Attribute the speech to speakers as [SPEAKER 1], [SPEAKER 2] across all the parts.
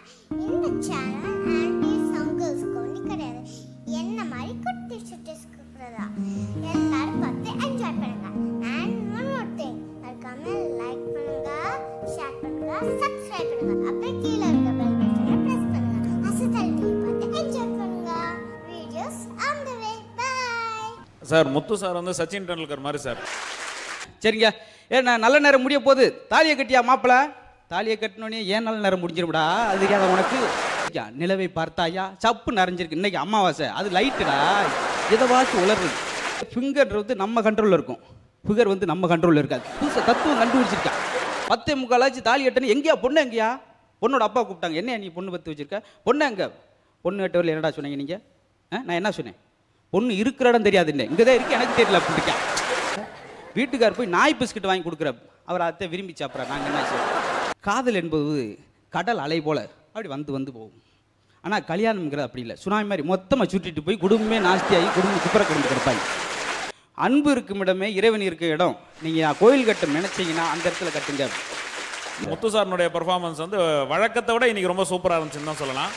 [SPEAKER 1] இந்த channel anti சங்கர்ஸ்க்கு ஒன்றும் கிடையாது என்ன மாதிரி குட்டி சுட்டிஸ்க்கு இருக்கிறதா எல்லாரும் பார்த்து என்ஜாய் பண்ணுங்க அண்ட் ஒன் மோர் திங் மறக்காம லைக் பண்ணுங்க ஷேர் பண்ணுங்க சப்ஸ்கிரைப் பண்ணுங்க அப்புறம் கீழே இருக்க பெல் பட்டனை பிரஸ் பண்ணுங்க அசத்தல் டிவி பார்த்து என்ஜாய் பண்ணுங்க videos on the way bye
[SPEAKER 2] sir Muthu sir வந்து சச்சின் டெண்டுல்கர் மாதிரி சார்
[SPEAKER 3] சரிங்க ஏ நான் நல்ல நேரம் முடிய போகுது தாலியை கட்டியா மாப்பிள தாலியை கட்டினோடனே ஏன் நல்ல நேரம் முடிஞ்சிரும்டா அது தெரியாத உனக்கு ஐயா, நிலவை பார்த்தாயா சப்பு நிறைஞ்சிருக்கு இன்னைக்கு அமாவாசை அது லைட்டுடா எதவாச்சும் உலருது ஃபிங்கர் வந்து நம்ம கண்ட்ரோலில் இருக்கும் ஃபிகர் வந்து நம்ம கண்ட்ரோலில் இருக்காது புதுசாக தத்துவம் கண்டுபிடிச்சிருக்கான் பத்தே முக்காலாச்சு தாலி கட்டணும் எங்கேயா பொண்ணு எங்கேயா பொண்ணோட அப்பா கூப்பிட்டாங்க என்ன நீ பொண்ணு பத்து வச்சிருக்க பொண்ணு எங்க பொண்ணு கட்டவரில் என்னடா சொன்னீங்க நீங்கள் நான் என்ன சொன்னேன் பொண்ணு இருக்கிற இடம் தெரியாது இல்லை இங்கே தான் இருக்கு எனக்கு தெரியல அப்படிக்கா வீட்டுக்கார் போய் நாய் பிஸ்கட் வாங்கி கொடுக்குற அவர் அத்தை விரும்பி சாப்பிட்றா நாங்கள் என்ன செய்வோம் காதல் என்பது கடல் அலை போல அப்படி வந்து வந்து போகும் ஆனால் கல்யாணம்ங்கிறது அப்படி இல்லை சுனாமி மாதிரி மொத்தமாக சுட்டிட்டு போய் குடும்பமே நாஸ்தியாகி குடும்பம் குப்புற கிடந்து கிடப்பாங்க அன்பு இருக்கும் இடமே இறைவன் இருக்க இடம் நீங்கள் கோயில் கட்ட நினைச்சீங்கன்னா அந்த இடத்துல கட்டுங்க
[SPEAKER 2] முத்து சார்னுடைய பெர்ஃபார்மன்ஸ் வந்து வழக்கத்தை விட இன்னைக்கு ரொம்ப சூப்பராக இருந்துச்சுன்னு தான் சொல்லலாம்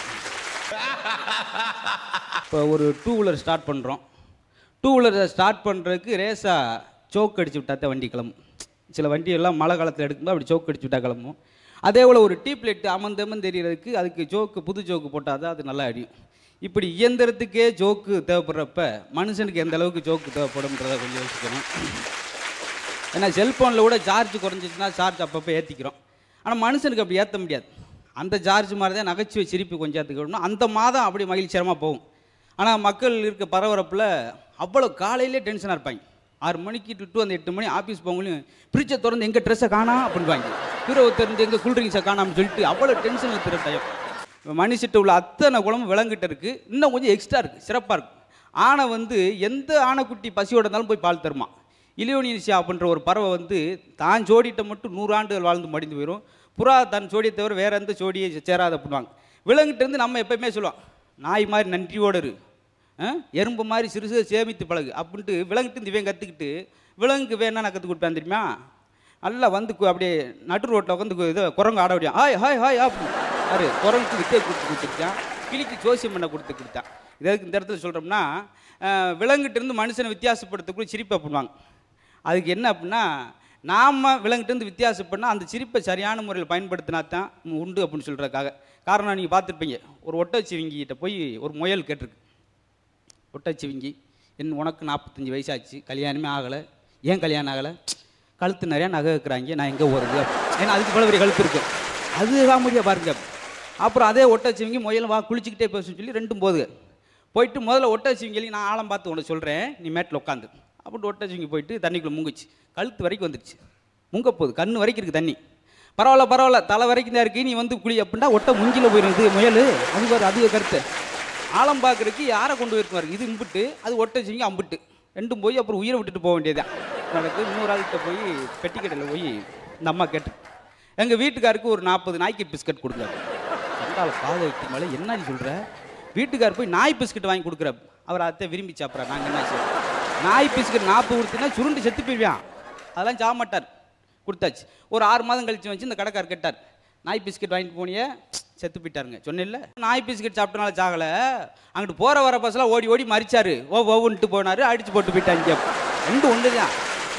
[SPEAKER 3] இப்போ ஒரு டூ வீலர் ஸ்டார்ட் பண்ணுறோம் டூ வீலரை ஸ்டார்ட் பண்ணுறதுக்கு ரேஸாக சோக் அடிச்சு விட்டா தான் வண்டி கிளம்பும் சில வண்டி எல்லாம் மழை காலத்தில் எடுக்கும்போது அப்படி சோக் அடிச்சு விட்டா கிளம்பும் அதே போல் ஒரு டீப் லைட் அமர்ந்தமன் தெரியறதுக்கு அதுக்கு ஜோக்கு புது ஜோக்கு போட்டால் தான் அது நல்லா அடியும் இப்படி இயந்திரத்துக்கே ஜோக்கு தேவைப்படுறப்ப மனுஷனுக்கு எந்த அளவுக்கு ஜோக்கு தேவைப்படும்ன்றதை கொஞ்சம் யோசிக்கணும் ஏன்னா செல்ஃபோனில் கூட சார்ஜ் குறைஞ்சிச்சுன்னா சார்ஜ் அப்பப்போ ஏற்றிக்கிறோம் ஆனால் மனுஷனுக்கு அப்படி ஏற்ற முடியாது அந்த சார்ஜ் மாதிரி தான் நகைச்சுவை சிரிப்பு கொஞ்சம் ஏற்றுக்கணும் அந்த மாதம் அப்படி மகிழ்ச்சிகரமாக போகும் ஆனால் மக்கள் இருக்க பரபரப்பில் அவ்வளோ காலையிலே டென்ஷனாக இருப்பாங்க ஆறு மணிக்கு டு டு அந்த எட்டு மணி ஆஃபீஸ் போகலையும் ஃப்ரிட்ஜை திறந்து எங்கள் ட்ரெஸ்ஸை காணா அப்படின்வாங்க ஹீரோவை திறந்து எங்கள் கூல்ட்ரிங்க்ஸை காணாமல் சொல்லிட்டு அவ்வளோ டென்ஷனில் திரு டயம் மனுஷிட்ட உள்ள அத்தனை குழம்பு விளங்கிட்ட இருக்குது இன்னும் கொஞ்சம் எக்ஸ்ட்ரா இருக்குது சிறப்பாக இருக்குது ஆனை வந்து எந்த ஆனைக்குட்டி பசியோட இருந்தாலும் போய் பால் தருமா இலியோனிசியா அப்படின்ற ஒரு பறவை வந்து தான் ஜோடிட்ட மட்டும் நூறு ஆண்டுகள் வாழ்ந்து மடிந்து போயிடும் புறா தன் ஜோடியை தவிர வேற எந்த ஜோடியை சேராது அப்படின்வாங்க விலங்குகிட்ட இருந்து நம்ம எப்பயுமே சொல்லுவோம் நாய் மாதிரி நன்றியோடு இரு ஆ? எறும்பு மாதிரி சிறு சிறு சேமித்து பழகு அப்படின்ட்டு விலங்குட்டு இருந்து இவன் கற்றுக்கிட்டு விலங்குக்கு வேணா நான் கற்றுக் கொடுப்பேன் தெரியுமா நல்லா வந்து கு- அப்படியே நடு ரோட்டில் உட்காந்து கு- இது குரங்கு ஆட முடியும் ஹாய் ஹாய் ஹாய் அப்படின்னு அது குரங்குக்கு வித்தை கொடுத்து கொடுத்துருக்கான் கிளிக்கு ஜோசியம் பண்ண கொடுத்து கொடுத்தான் இதற்கு இந்த இடத்துல சொல்கிறோம்னா விலங்குகிட்ட இருந்து மனுஷனை வித்தியாசப்படுத்தக்கூடிய சிரிப்பு அப்படின்வாங்க அதுக்கு என்ன அப்படின்னா நாம் விலங்கிட்டேருந்து வித்தியாசப்படனா அந்த சிரிப்பை சரியான முறையில் பயன்படுத்தினா தான் உண்டு அப்படின்னு சொல்கிறதுக்காக காரணம் நீங்கள் பார்த்துருப்பீங்க ஒரு ஒட்டச்சிவிங்கிட்ட போய் ஒரு முயல் கேட்டிருக்கு ஒட்டச்சிவிங்கி என் உனக்கு நாற்பத்தஞ்சு வயசாச்சு கல்யாணமே ஆகலை ஏன் கல்யாணம் ஆகலை கழுத்து நிறையா நகை வைக்கிறாங்க நான் எங்கே போகிறது ஏன்னா அதுக்கு இவ்வளோ பெரிய கழுத்து இருக்கு அது காமெடியாக பாருங்க அப்புறம் அதே ஒட்டச்சிவிங்கி முயல் வா குளிச்சுக்கிட்டே பேசுன்னு சொல்லி ரெண்டும் போகுது போயிட்டு முதல்ல ஒட்டச்சிவிங்கி நான் ஆழம் பார்த்து உனக்கு சொல்கிறேன் நீ மேட்டில் உட்காந்து அப்படின்ட்டு ஒட்டச்சிவிங்கி போயிட்டு தண்ணிக்குள்ளே முங்குச்சு கழுத்து வரைக்கும் வந்துடுச்சு முங்க போகுது கண்ணு வரைக்கும் இருக்குது தண்ணி பரவாயில்ல பரவாயில்ல தலை வரைக்கும் தான் இருக்கு நீ வந்து குளி அப்படின்னா ஒட்டை முஞ்சில போயிடும் இது முயல் அது வேறு அது கருத்து ஆழம் பார்க்கறதுக்கு யாரை கொண்டு போயிருக்குவாரு இது இம்புட்டு அது ஒட்டச்சிவிங்கி அம்புட்டு ரெண்டும் போய் அப்புறம் உயிரை விட்டுட்டு போக வேண்டியதுதான் நடக்கு இன்னொரு ஆள்கிட்ட போய் பெட்டிக்கடையில் போய் இந்த அம்மா கேட்டு எங்கள் வீட்டுக்காருக்கு ஒரு நாற்பது நாய்க்கு பிஸ்கட் கொடுக்குறாரு சண்டால பாதை வைக்கும் மேலே என்ன நீ சொல்கிற வீட்டுக்கார் போய் நாய் பிஸ்கட் வாங்கி கொடுக்குற அவர் அத்தை விரும்பி சாப்பிட்றா நாங்கள் என்ன செய்வோம் நாய் பிஸ்கட் நாற்பது கொடுத்தீங்கன்னா சுருண்டு செத்து போயிடுவான் அதெல்லாம் சாக மாட்டார் கொடுத்தாச்சு ஒரு ஆறு மாதம் கழிச்சு வச்சு இந்த கடைக்கார் கேட்டார் நாய் பிஸ்கட் வாங்கிட்டு போனியே செத்து போயிட்டாருங்க சொன்னேன்ல நாய் பிஸ்கட் சாப்பிட்டனால சாகலை அங்கிட்டு போகிற வர பஸ்ஸெல்லாம் ஓடி ஓடி மறிச்சாரு ஓ ஓவுன்ட்டு போனார் அடிச்சு போட்டு போயிட்டாங்க ரெண்டு ஒன்று தான்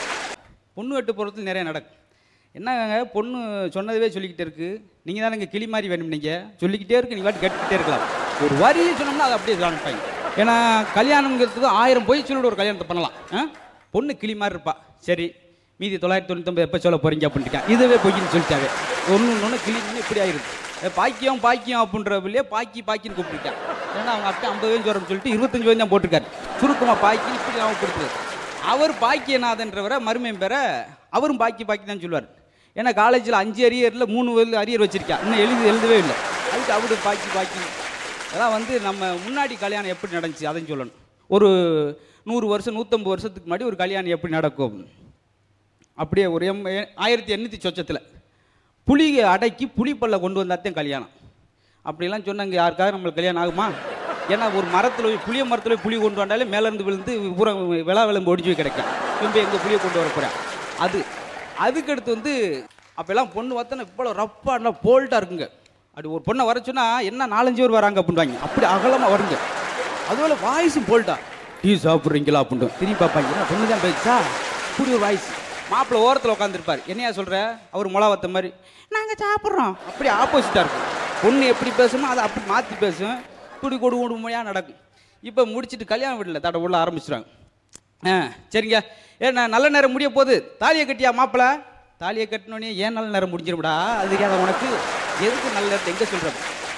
[SPEAKER 3] பொண்ணு வெட்டு போகிறதுல நிறைய நடக்கும் என்னங்க பொண்ணு சொன்னதவே சொல்லிக்கிட்டே இருக்கு நீங்கள் தானே கிளி மாதிரி வேணும் நீங்கள் சொல்லிக்கிட்டே இருக்கு நீ வாட்டி கேட்டுக்கிட்டே இருக்கலாம் ஒரு வரியை சொன்னோம்னா அதை அப்படியே காமிப்பாங்க ஏன்னா கல்யாணங்கிறதுக்கு ஆயிரம் பொய் சொல்லிட்டு ஒரு கல்யாணத்தை பண்ணலாம் ஆ? பொண்ணு கிளி மாதிரி இருப்பா சரி மீதி தொள்ளாயிரத்தி தொண்ணூத்தொம்பது எப்போ சொல்ல போறீங்க அப்படின்ட்டு இதுவே பொய்ன்னு சொல்லிட்டாவே ஒன்று ஒன்று கிளி இப்படி ஆயிருது ஏ, பாக்கியம் பாக்கியம் அப்படின்றவில்லையே பாக்கி பாக்கின்னு கூப்பிட்டுட்டான் ஏன்னா அவங்க அப்பா ஐம்பது வயசு வரணும்னு சொல்லிட்டு இருபத்தஞ்சு வயசு தான் போட்டிருக்காரு சுருக்கமாக பாக்கி இப்படி அவன் கொடுத்துருது அவர் பாக்கியநாதன்றவரை மருமையும் பெற அவரும் பாக்கி பாக்கி தான் சொல்லுவார் ஏன்னா காலேஜில் அஞ்சு அரியரில் மூணு வந்து அரியர் வச்சிருக்கேன் இன்னும் எழுதி எழுதவே இல்லை அதுக்கு அவரு பாக்கி பாக்கி அதெல்லாம் வந்து நம்ம முன்னாடி கல்யாணம் எப்படி நடந்துச்சு அதையும் சொல்லணும் ஒரு நூறு வருஷம் நூற்றம்பது வருஷத்துக்கு முன்னாடி ஒரு கல்யாணம் எப்படி நடக்கும் அப்படியே ஒரு எம் ஆயிரத்தி எண்ணூற்றி சொச்சத்தில் புலியை அடக்கி புலிப்பல்ல கொண்டு வந்தாத்தான் கல்யாணம் அப்படிலாம் சொன்னாங்க யாருக்காவது நம்மளுக்கு கல்யாணம் ஆகுமா ஏன்னா ஒரு மரத்தில் போய் புளிய மரத்தில் போய் புளி கொண்டு வந்தாலே மேலேருந்து விழுந்து பூரா விழா விளம்பு ஒடிஞ்சு போய் கிடைக்கும் திரும்ப எங்கள் புளியை கொண்டு வர போகிறேன் அது அதுக்கடுத்து வந்து அப்போல்லாம் பொண்ணு பார்த்தா இவ்வளோ ரப்பாக போல்ட்டாக இருக்குங்க அப்படி ஒரு பொண்ணை வர சொன்னா என்ன நாலஞ்சு பேர் வராங்க அப்படின்வாங்க அப்படி அகலமாக வருங்க அதுபோல் வாய்ஸும் போல்ட்டா டீ சாப்பிட்றீங்களா அப்படின்ட்டு திரும்பி பார்ப்பாங்க என்ன பொண்ணு தான் பேசுச்சா இப்படி ஒரு வாய்ஸ் மாப்பிள்ளை ஓரத்தில் உட்காந்துருப்பார் என்னையா சொல்கிற அவர் முளாவத்த மாதிரி நாங்கள் சாப்பிட்றோம் அப்படி ஆப்போசிட்டாக இருக்கும் பொண்ணு எப்படி பேசுமோ அதை அப்படி மாற்றி பேசும் இப்படி கொடு கொடுமையாக நடக்கும் இப்போ முடிச்சிட்டு கல்யாண வீட்டில் தட உள்ள ஆரம்பிச்சிடுவாங்க ஆ சரிங்க ஏ நான் நல்ல நேரம் முடிய போகுது தாலியை கட்டியா மாப்பிள தாலியை கட்டினோடனே ஏன் நல்ல நேரம் முடிஞ்சிரும்டா அது தெரியாத உனக்கு எதுக்கு நல்ல நேரத்தை எங்கே சொல்கிறேன்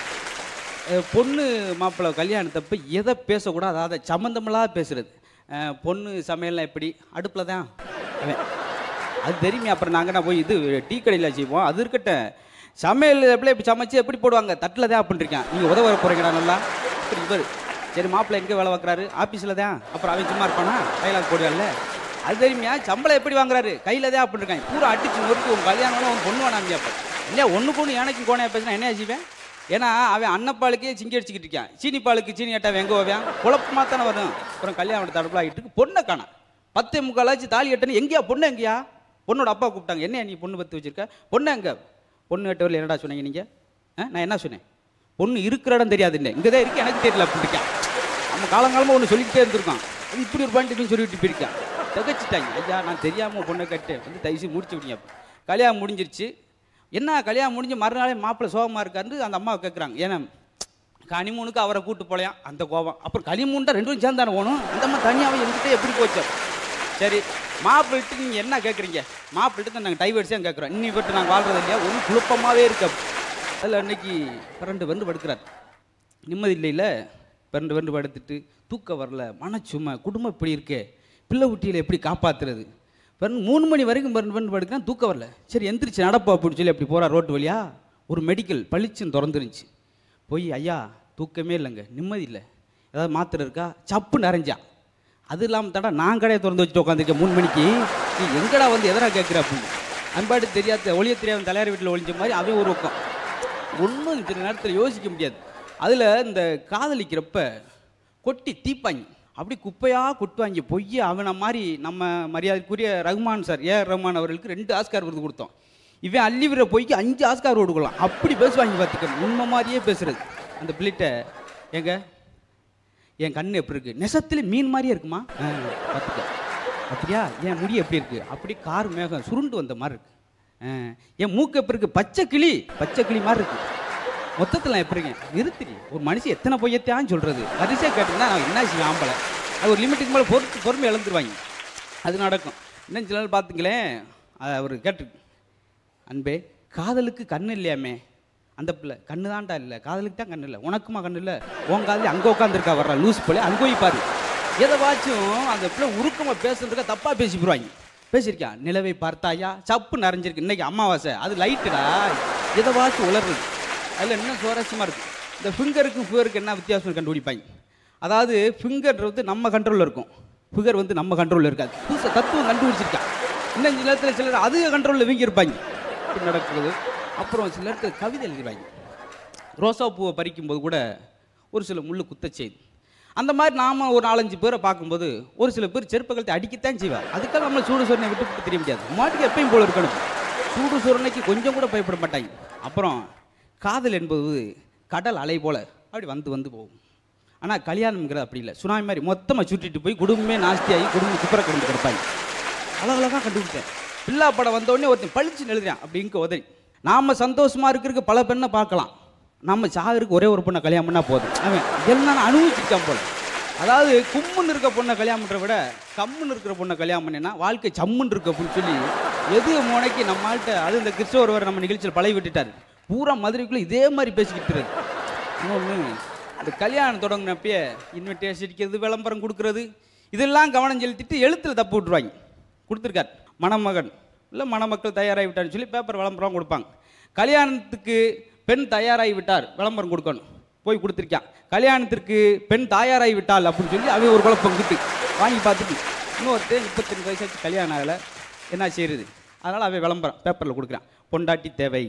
[SPEAKER 3] பொண்ணு மாப்பிள்ளை கல்யாணத்தப்ப எதை பேசக்கூடாது அதை சம்மந்தமில்லாத பேசுறது அஹ், பொண்ணு சமையல்லாம் எப்படி அடுப்பில் தான் அவன் அது தெரியுமே அப்புறம் நாங்கள் நான் போய் இது டீ கடையில் செய்வோம் அது இருக்கட்டும் சமையல் எப்படி இப்படி சமைச்சு எப்படி போடுவாங்க தட்டில் தான் அப்படின்ட்டு நீங்கள் உதவ வர போகிறீங்கடா நல்லா இப்படி இவர் சரி மாப்பிள்ளை எங்கே வேலை பார்க்குறாரு ஆஃபீஸில் தான் அப்புறம் அவன் சும்மா இருப்பானா கையில் போடுவார்ல அது தெரியுமையா சம்பளம் எப்படி வாங்குறாரு கையில் தான் அப்படின்னு இருக்காங்க பூரா அடிச்சு நொறுக்கி உன் கல்யாணம் உன் பொண்ணு வேணாமியா அப்போ இல்லையா ஒன்றுக்கு ஒன்று எனக்கு கோணையா பேசினா என்ன செய்வேன் ஏன்னா அவன் அன்னப்பாலுக்கே சிங்கி அடிச்சுக்கிட்டு இருக்கான் சீனி பாலுக்கு சீனி ஆட்டா எங்கே போவேன் குழப்பமாக தானே வரும் அப்புறம் கல்யாணம் தடுப்பில் ஆகிட்டு இருக்கு பொண்ணை காணா பத்தே முக்காலாச்சு தாலி கட்டணும் எங்கேயா பொண்ணு எங்கேயா பொண்ணோட அப்பா கூப்பிட்டாங்க என்ன நீ பொண்ணு பத்து வச்சிருக்க பொண்ணு எங்க பொண்ணு கட்டவரில் என்னடா சொன்னீங்க நீங்கள் நான் என்ன சொன்னேன் பொண்ணு இருக்கிற இடம் தெரியாது இல்லை இங்கே தான் இருக்கு எனக்கு தெரியல அப்படி இருக்கான் நம்ம காலங்காலமாக ஒன்று சொல்லிக்கிட்டே இருந்திருக்கான் அது இப்படி ஒரு பாயிண்ட் சொல்லிவிட்டு போயிருக்கான் தகச்சிட்டாங்க ஐயா நான் தெரியாமல் பொண்ணை கட்டு வந்து தயவுசெய்து முடிச்சு விட்டீங்க கல்யாணம் முடிஞ்சிருச்சு என்ன கல்யாணம் முடிஞ்சு மறுநாளே மாப்பிள்ளை சோகமாக இருக்காருன்னு அந்த அம்மாவை கேட்குறாங்க ஏன்னா கனிமூனுக்கு அவரை கூட்டு போலையாம் அந்த கோபம் அப்புறம் கனிமூன்ட்டா ரெண்டு பேரும் சேர்ந்தானே போகணும் அந்த அம்மா தனியாகவே எங்கிட்ட எப்படி போச்சு சரி மாப்பிள்ளிட்டு நீங்கள் என்ன கேட்குறீங்க மாப்பிள்ளிட்டு தான் நாங்கள் டைவர்ஸே கேட்குறோம் இன்னி பட்டு நாங்கள் வாழ்றது இல்லையா ஒன்றும் குழப்பமாகவே இருக்கு அதில் அன்னைக்கு ரெண்டு வந்து படுக்கிறார் நிம்மதி இல்லைல்ல ரெண்டு ரெண்டு படுத்துட்டு தூக்கம் வரல மனச்சுமை குடும்பம் இப்படி இருக்கே பிள்ளை குட்டியில் எப்படி காப்பாத்துறது பிறகு மூணு மணி வரைக்கும் ரெண்டு ரெண்டு படுக்கிறேன் தூக்கம் வரல சரி எந்திரிச்சு நடப்பா அப்படின்னு சொல்லி அப்படி போகிறா ரோட்டு வழியா ஒரு மெடிக்கல் பளிச்சுன்னு திறந்துருந்துச்சு போய் ஐயா தூக்கமே இல்லைங்க நிம்மதி இல்லை ஏதாவது மாத்திரை இருக்கா சப்பு நிறைஞ்சா அது இல்லாமல் தடா நான் கடையை திறந்து வச்சுட்டு உட்காந்துருக்கேன் மூணு மணிக்கு நீ எங்கடா வந்து எதனா கேட்குற அப்படின்னு அன்பாடு தெரியாத ஒளிய தெரியாத தலையார் வீட்டில் ஒளிஞ்ச மாதிரி அவன் ஒரு பக்கம் ஒன்றும் சில நேரத்தில் யோசிக்க முடியாது அதில் இந்த காதலிக்கிறப்ப கொட்டி தீப்பாங்க அப்படி குப்பையாக கொட்டுவாங்க பொய்ய அவனை மாதிரி நம்ம மரியாதைக்குரிய ரஹ்மான் சார் ஏ ரஹ்மான் அவர்களுக்கு ரெண்டு ஆஸ்கார் விருது கொடுத்தோம் இவன் அள்ளி விடுற பொய்க்கு அஞ்சு ஆஸ்கார் கொடுக்கலாம் அப்படி பேசுவாங்க பார்த்துக்க உண்மை மாதிரியே பேசுறது அந்த பிள்ளைகிட்ட ஏங்க என் கண்ணு எப்படி இருக்கு நெசத்துல மீன் மாதிரியே இருக்குமா ஆ, பார்த்துக்க அப்படியா என் முடி எப்படி இருக்கு அப்படி கார் மேகம் சுருண்டு வந்த மாதிரி இருக்கு ஆ, என் மூக்கு எப்படி இருக்கு பச்சை கிளி பச்சை கிளி மாதிரி இருக்கு மொத்தத்தில் நான் எப்படி இருக்கேன் நிறுத்திடி ஒரு மனுஷன் எத்தனை பொய்யத்தான் சொல்றது வரிசையாக கேட்டிங்கன்னா நான் என்ன செய்வேன் ஆம்பளை அது ஒரு லிமிட்டுக்கு மேலே பொறுத்து பொறுமை இழந்துருவாங்க அது நடக்கும் இன்னும் சில நாள் பார்த்துங்களேன் அது அவர் கேட்டு அன்பே காதலுக்கு கண்ணு இல்லையாமே அந்த பிள்ளை கண்ணு தான்டா இல்லை காதலுக்கு தான் கண்ணு இல்லை உனக்குமா கண்ணு இல்லை உன் காதலி அங்கே உட்காந்துருக்கா வர்றா லூஸ் பிள்ளை அங்கே போய் பாரு எதைவாச்சும் அந்த பிள்ளை உருக்கமாக பேசுறதுக்கா தப்பாக பேசி போடுவாங்க பேசியிருக்கான் நிலவை பார்த்தாயா சப்பு நிறைஞ்சிருக்கு இன்னைக்கு அமாவாசை அது லைட்டுடா எதைவாச்சும் உளருது அதில் இன்னும் சுவாரஸ்யமாக இருக்கும் இந்த ஃபிங்கருக்கும் ஃபிகருக்கு என்ன வித்தியாசம் கண்டுபிடிப்பாங்க அதாவது ஃபிங்கர்ன்றது நம்ம கண்ட்ரோலில் இருக்கும் ஃபிகர் வந்து நம்ம கண்ட்ரோலில் இருக்காது புதுசாக தத்துவம் கண்டுபிடிச்சிருக்கான் இன்னும் சில நேரத்தில் சிலர் அதிக கண்ட்ரோலில் வீங்கி இருப்பாங்க இப்படி நடக்குது அப்புறம் சில நேரத்தில் கவிதை எழுதிடுவாங்க ரோசா பூவை பறிக்கும்போது கூட ஒரு சில முள்ளு குத்தச் செய்யுது அந்த மாதிரி நாம ஒரு நாலஞ்சு பேரை பார்க்கும்போது ஒரு சில பேர் செருப்பு கழுத்தை அடிக்கத்தான் செய்வார் அதுக்காக நம்ம சூடு சொரணை விட்டு விட்டு தெரிய முடியாது மாட்டுக்கு எப்பயும் போல இருக்கணும் சூடு சொரணைக்கு கொஞ்சம் கூட பயப்பட மாட்டாங்க அப்புறம் காதல் என்பது கடல் அலை போல அப்படி வந்து வந்து போகும் ஆனால் கல்யாணம்ங்கிறது அப்படி இல்லை சுனாமி மாதிரி மொத்தமாக சுட்டிட்டு போய் குடும்பமே நாஸ்தியாகி குடும்பம் குப்பரை கிடந்து கிடப்பாங்க அழகழகாக கண்டுபிடிச்சேன் பில்லா படம் வந்த உடனே ஒருத்தன் பளிச்சு எழுதுறான் அப்படி இங்க உதறி நாம சந்தோஷமா இருக்கிறதுக்கு பல பெண்ணை பார்க்கலாம் நம்ம சாகருக்கு ஒரே ஒரு பொண்ணை கல்யாணம் பண்ணா போதும் அவன் எல்லாம் அனுபவிச்சிருக்கான் போல அதாவது கும்முன்னு இருக்க பொண்ணை கல்யாணம் பண்றத விட கம்முன்னு இருக்கிற பொண்ணை கல்யாணம் பண்ணினா வாழ்க்கை சம்முன்னு இருக்கு அப்படின்னு சொல்லி எது முனைக்கு நம்மள்கிட்ட அது இந்த கிறிஸ்தவர் நம்ம நிகழ்ச்சியில் பழகி விட்டுட்டாரு பூரா மதுரைக்குள்ள இதே மாதிரி பேசிக்கிட்டு இருக்கு இன்னொன்று இந்த கல்யாணம் தொடங்கினப்பயே இன்விடேஷன் அடிக்கிறது விளம்பரம் கொடுக்கறது இதெல்லாம் கவனம் செலுத்திட்டு எழுத்தில் தப்பு விட்டுருவாங்க கொடுத்துருக்கார் மணமகன் இல்லை மணமக்கள் தயாராகி விட்டார்னு சொல்லி பேப்பர் விளம்பரம் கொடுப்பாங்க கல்யாணத்துக்கு பெண் தயாராகி விட்டார் விளம்பரம் கொடுக்கணும் போய் கொடுத்துருக்கான் கல்யாணத்திற்கு பெண் தயாராகி விட்டாள் அப்படின்னு சொல்லி அவன் ஒரு குழப்பம் கிட்டு வாங்கி பார்த்துட்டு இன்னொருத்தர் முப்பத்தஞ்சு வயசாச்சு கல்யாணம் ஆகலை என்ன செய்யுது அதனால் அவன் விளம்பரம் பேப்பரில் கொடுக்குறான் பொண்டாட்டி தேவை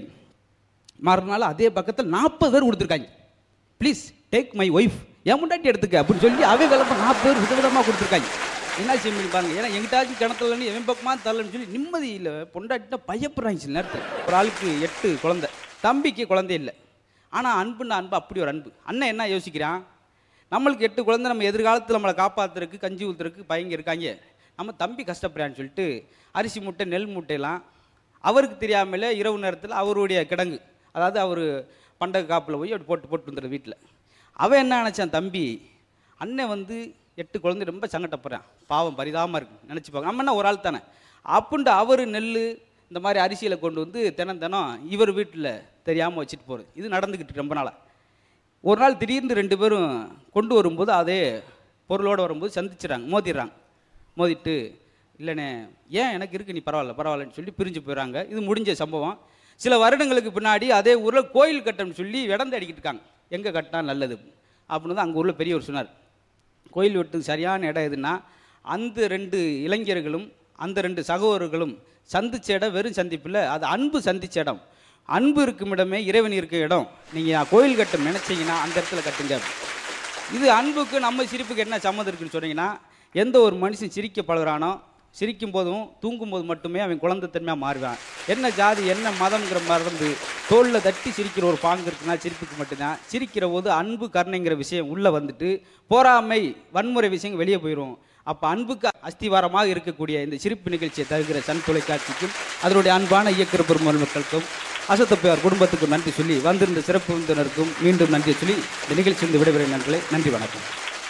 [SPEAKER 3] மறுநாள் அதே பக்கத்தில் நாற்பது பேர் கொடுத்துருக்காங்க ப்ளீஸ் டேக் மை ஒய்ஃப் என் முண்டாட்டி எடுத்துக்க அப்படின்னு சொல்லி அவன் விளம்பரம் நாற்பது பேர் விதவிதமாக கொடுத்துருக்காங்க என்ன செய்ய முடியும் பாருங்க ஏன்னா எங்கிட்டாச்சும் கிணத்துலன்னு எவன் பக்கமாக தரலன்னு சொல்லி நிம்மதி இல்லை பொண்டாட்டிட்ட பயப்படுறாங்க சில நேரத்தில் ஒரு ஆளுக்கு எட்டு குழந்தை தம்பிக்கு குழந்தை இல்லை ஆனால் அன்புன்னா அன்பு அப்படி ஒரு அன்பு அண்ணன் என்ன யோசிக்கிறான் நம்மளுக்கு எட்டு குழந்தை நம்ம எதிர்காலத்தில் நம்மளை காப்பாற்றுறதுக்கு கஞ்சி ஊற்றுறதுக்கு பையங்க இருக்காங்க நம்ம தம்பி கஷ்டப்படுறான்னு சொல்லிட்டு அரிசி மூட்டை நெல் மூட்டையெல்லாம் அவருக்கு தெரியாமலே இரவு நேரத்தில் அவருடைய கிடங்கு அதாவது அவர் பண்டக காப்பில் போய் அப்படி போட்டு போட்டு வந்துடுற வீட்டில் அவன் என்ன நினச்சான் தம்பி அண்ணன் வந்து எட்டு குழந்தை ரொம்ப சங்கடப்படுறான் பாவம் பரிதாபமாக இருக்கு நினச்சிப்பாங்க நம்ம என்ன ஒரு ஆள் தானே அப்புண்டு அவர் நெல் இந்த மாதிரி அரிசியில் கொண்டு வந்து தினம் தினம் இவர் வீட்டில் தெரியாமல் வச்சுட்டு போகிறது இது நடந்துக்கிட்டு இருக்கு ரொம்ப நாளாக ஒரு நாள் திடீர்னு ரெண்டு பேரும் கொண்டு வரும்போது அதே பொருளோடு வரும்போது சந்திச்சிடறாங்க மோதிடுறாங்க மோதிட்டு இல்லைண்ணே ஏன் எனக்கு இருக்கு நீ பரவாயில்ல பரவாயில்லன்னு சொல்லி பிரிஞ்சு போயிடறாங்க இது முடிஞ்ச சம்பவம் சில வருடங்களுக்கு பின்னாடி அதே ஊரில் கோயில் கட்டணும்னு சொல்லி இடந்து அடிக்கிட்டு இருக்காங்க எங்கே கட்டினா நல்லது அப்படின்னு தான் அங்கே ஊரில் பெரியவர் சொன்னார் கோயில் வெட்டுக்கு சரியான இடம் எதுன்னா அந்த ரெண்டு இளைஞர்களும் அந்த ரெண்டு சகோதரர்களும் சந்திச்ச இடம் வெறும் சந்திப்பில் அது அன்பு சந்திச்ச இடம் அன்பு இருக்கும் இடமே இறைவன் இருக்க இடம் நீங்கள் கோயில் கட்ட நினைச்சீங்கன்னா அந்த இடத்துல கட்டுங்க இது அன்புக்கு நம்ம சிரிப்புக்கு என்ன சம்மந்தம் இருக்குன்னு சொன்னீங்கன்னா எந்த ஒரு மனுஷன் சிரிக்க பழகுறானோ சிரிக்கும் போதும் தூங்கும் போது மட்டுமே அவன் குழந்தைத்தன்மையாக மாறுவான் என்ன ஜாதி என்ன மதம்ங்கிற மறந்து தோளில் தட்டி சிரிக்கிற ஒரு பாங்கு இருக்குன்னா சிரிப்புக்கு மட்டும்தான் சிரிக்கிற போது அன்பு கருணைங்கிற விஷயம் உள்ளே வந்துட்டு போராமை வன்முறை விஷயம் வெளியே போயிடும் அப்போ அன்புக்கு அஸ்திவாரமாக இருக்கக்கூடிய இந்த சிரிப்பு நிகழ்ச்சியை தருகிற சன் தொலைக்காட்சிக்கும் அதனுடைய அன்பான இயக்குற பெருமாள் மக்களுக்கும் அசத்தப்பையார் குடும்பத்துக்கும் நன்றி சொல்லி வந்திருந்த சிறப்பு விருந்தினருக்கும் மீண்டும் நன்றி சொல்லி இந்த நிகழ்ச்சியிலிருந்து விடைபெறும் நன்றி நன்றி வணக்கம்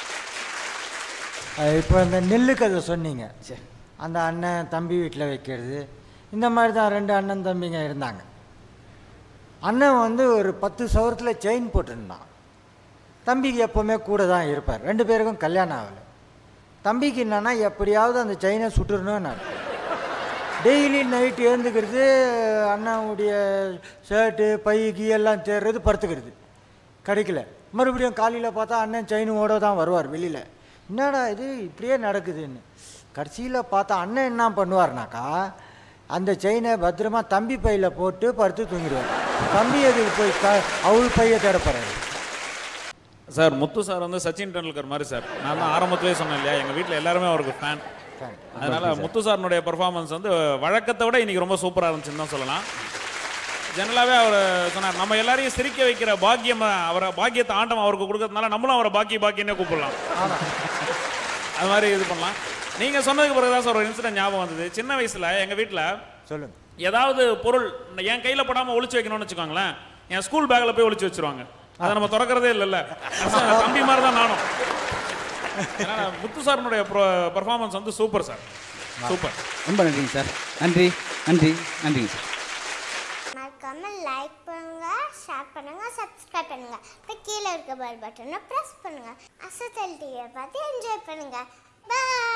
[SPEAKER 4] அஹ் இப்போ இந்த நெல்லு கதை சொன்னீங்க
[SPEAKER 3] சரி.
[SPEAKER 4] அந்த அண்ணன் தம்பி வீட்டில் வைக்கிறது இந்த மாதிரி தான் ரெண்டு அண்ணன் தம்பிங்க இருந்தாங்க அண்ணன் வந்து ஒரு பத்து சவரத்தில் செயின் போட்டிருந்தான் தம்பிக்கு எப்போவுமே கூட தான் இருப்பார் ரெண்டு பேருக்கும் கல்யாணம் ஆகலை தம்பிக்கு என்னன்னா எப்படியாவது அந்த செயினை சுட்டுறணும்னு நான் டெய்லி நைட்டு எழுந்துக்கிறது அண்ணாவுடைய ஷர்ட்டு பை கீ எல்லாம் தேடுறது படுத்துக்கிறது கிடைக்கல மறுபடியும் காலையில் பார்த்தா அண்ணன் செயினோட தான் வருவார் வெளியில் என்னடா இது இப்படியே நடக்குதுன்னு கடைசியில் பார்த்தா அண்ணன் என்ன பண்ணுவார்னாக்கா அந்த செயினை பத்திரமா தம்பி பையில் போட்டு படுத்து தூங்கிடுவார் தம்பி அதுக்கு போய் க அவள் பையை தேட போகிறாரு
[SPEAKER 2] சார் முத்து சார் வந்து சச்சின் டெண்டுல்கர் மாதிரி சார் நான் தான் ஆரம்பத்திலே சொன்னேன் இல்லையா எங்கள் வீட்டில் எல்லாருமே அவருக்கு ஃபேன் அதனால முத்து சார்னுடைய பெர்ஃபார்மன்ஸ் வந்து வழக்கத்தை விட இன்னைக்கு ரொம்ப சூப்பராக இருந்துச்சுன்னு தான் சொல்லலாம் ஜெனரலாகவே அவர் சொன்னார் நம்ம எல்லாரையும் சிரிக்க வைக்கிற பாக்கியம் அவரை பாக்கியத்தை ஆண்டம் அவருக்கு கொடுக்கறதுனால நம்மளும் அவரை பாக்கி பாக்கியனே கூப்பிடலாம் அது மாதிரி இது பண்ணலாம் நீங்க சொன்னதுக்கு பிறகு தான் சார் ஒரு இன்சிடென்ட் ஞாபகம் வந்தது சின்ன வயசுல எங்க வீட்டில்
[SPEAKER 4] சொல்லுங்க
[SPEAKER 2] ஏதாவது பொருள் என் கையில படாம ஒளிச்சு வைக்கணும்னு வச்சுக்கோங்களேன் என் ஸ்கூல் பேக்ல போய் ஒளிச்சு வச்சிருவாங்க அதை நம்ம திறக்கிறதே இல்லைல்ல கடைசியா தம்பி மாதிரி தான் நானும் ஏன்னா, முத்து சார்னுடைய பெர்ஃபார்மன்ஸ் வந்து சூப்பர் சார் சூப்பர்
[SPEAKER 3] ரொம்ப நன்றிங்க சார் நன்றி நன்றி நன்றிங்க சார்
[SPEAKER 1] மறக்காம லைக் பண்ணுங்க ஷேர் பண்ணுங்க சப்ஸ்கிரைப் பண்ணுங்க இப்போ கீழே இருக்க பெல் பட்டனை ப்ரெஸ் பண்ணுங்க அசத்தல் டிவியை பார்த்து என்ஜாய் பண்ணுங்க பாய்